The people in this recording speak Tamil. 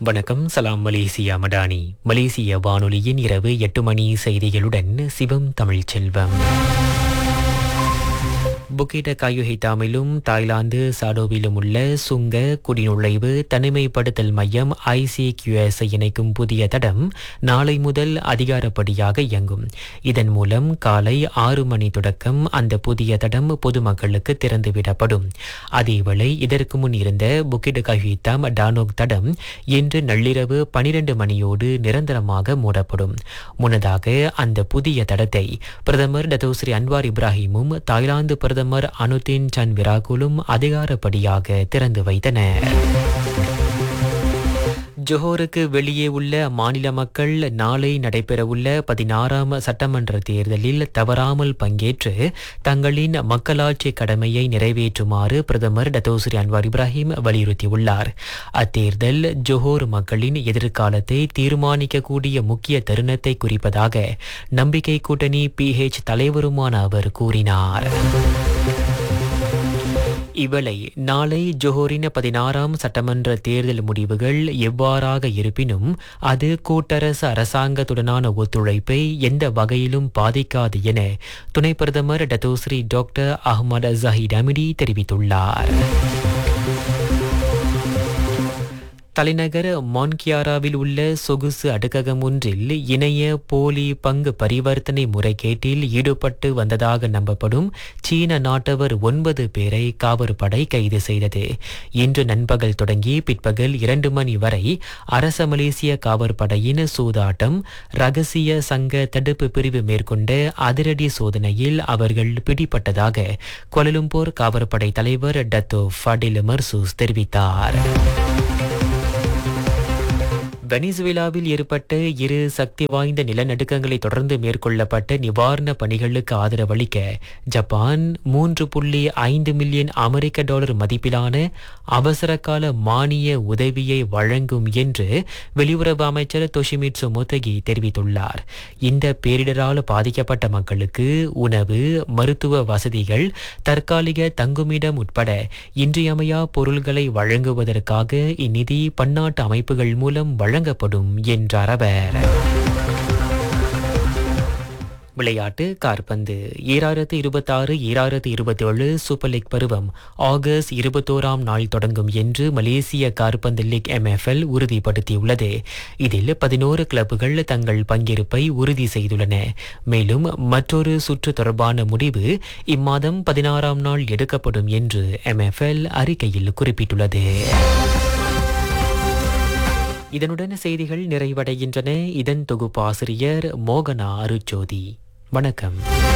வணக்கம் சலாம் மலேசியா மடானி மலேசிய வானொலியின் இரவு எட்டு மணி செய்திகளுடன் சிவம் தமிழ்ச்செல்வம் புக்கிட காயுஹிதாமிலும் தாய்லாந்து சாடோவிலும் உள்ள சுங்க குடிநுழைவு தனிமைப்படுத்தல் மையம் ஐசிகியூஎஸ் இணைக்கும் புதிய தடம் நாளை முதல் அதிகாரப்படியாக இயங்கும் இதன் மூலம் காலை ஆறு மணி தொடக்கம் அந்த புதிய தடம் பொதுமக்களுக்கு திறந்துவிடப்படும் அதேவேளை இதற்கு முன் இருந்த புக்கிட காயுஹிதாம் டானோக் தடம் இன்று நள்ளிரவு பனிரெண்டு மணியோடு நிரந்தரமாக மூடப்படும் முன்னதாக அந்த புதிய தடத்தை பிரதமர் டத்தோஸ்ரீ அன்வார் இப்ராஹிமும் தாய்லாந்து பிரதமர் அனுதீன் சன் விராகுலும் அதிகாரப்படியாக திறந்து வைத்தனர் ஜோஹருக்கு வெளியே உள்ள மாநில மக்கள் நாளை நடைபெறவுள்ள பதினாறாம் சட்டமன்ற தேர்தலில் தவறாமல் பங்கேற்று தங்களின் மக்களாட்சி கடமையை நிறைவேற்றுமாறு பிரதமர் டத்தோஸ்ரீ அன்வார் இப்ராஹிம் வலியுறுத்தியுள்ளார் அத்தேர்தல் ஜோஹர் மக்களின் எதிர்காலத்தை தீர்மானிக்கக்கூடிய முக்கிய தருணத்தை குறிப்பதாக நம்பிக்கை கூட்டணி பிஹெச் தலைவருமான அவர் கூறினார் இவளை நாளை ஜோஹரின் பதினாறாம் சட்டமன்ற தேர்தல் முடிவுகள் எவ்வாறாக இருப்பினும் அது கூட்டரசு அரசாங்கத்துடனான ஒத்துழைப்பை எந்த வகையிலும் பாதிக்காது என துணை பிரதமர் Datuk Seri doctor Ahmad Zahid Hamidi தெரிவித்துள்ளார் தலைநகர் மான்கியாராவில் உள்ள சொகுசு அடுக்ககம் ஒன்றில் இணைய போலி பங்கு பரிவர்த்தனை முறைகேட்டில் ஈடுபட்டு வந்ததாக நம்பப்படும் சீன நாட்டவர் ஒன்பது பேரை காவற்படை கைது செய்தது இன்று நண்பகல் தொடங்கி பிற்பகல் இரண்டு மணி வரை அரச மலேசிய காவற்படையின் சூதாட்டம் ரகசிய சங்க தடுப்பு பிரிவு மேற்கொண்ட அதிரடி சோதனையில் அவர்கள் பிடிபட்டதாக கொலலும்போர் காவற்படை தலைவர் டத்தோ ஃபடில் மர்சூஸ் தெரிவித்தார் வெனிசுவேலாவில் ஏற்பட்ட இரு சக்தி வாய்ந்த நிலநடுக்கங்களை தொடர்ந்து மேற்கொள்ளப்பட்ட நிவாரண பணிகளுக்கு ஆதரவளிக்க ஜப்பான் மூன்று புள்ளி ஐந்து மில்லியன் அமெரிக்க டாலர் மதிப்பிலான அவசரகால மானிய உதவியை வழங்கும் என்று வெளியுறவு அமைச்சர் தொஷிமிட்சு மொத்தகி தெரிவித்துள்ளார் இந்த பேரிடரால் பாதிக்கப்பட்ட மக்களுக்கு உணவு மருத்துவ வசதிகள் தற்காலிக தங்குமிடம் உட்பட இன்றியமையா பொருள்களை வழங்குவதற்காக இந்நிதி பன்னாட்டு அமைப்புகள் மூலம் வழங்க வழங்கப்படும் என்றார் அவர் விளையாட்டு கார்பந்து ஈராயிரத்து இருபத்தாறு ஈராயிரத்து இருபத்தேழு சூப்பர் லீக் பருவம் ஆகஸ்ட் இருபத்தோராம் நாள் தொடங்கும் என்று மலேசிய கார்பந்து லீக் எம்எஃப்எல் உறுதிப்படுத்தியுள்ளது இதில் பதினோரு கிளப்புகள் தங்கள் பங்கேற்பை உறுதி செய்துள்ளன மேலும் மற்றொரு சுற்று தொடர்பான முடிவு இம்மாதம் பதினாறாம் நாள் எடுக்கப்படும் என்று எம்எஃப்எல் அறிக்கையில் குறிப்பிட்டுள்ளது இதனுடன் செய்திகள் நிறைவடைகின்றன இதன் தொகுப்பாசிரியர் மோகனா அருச்சோதி வணக்கம்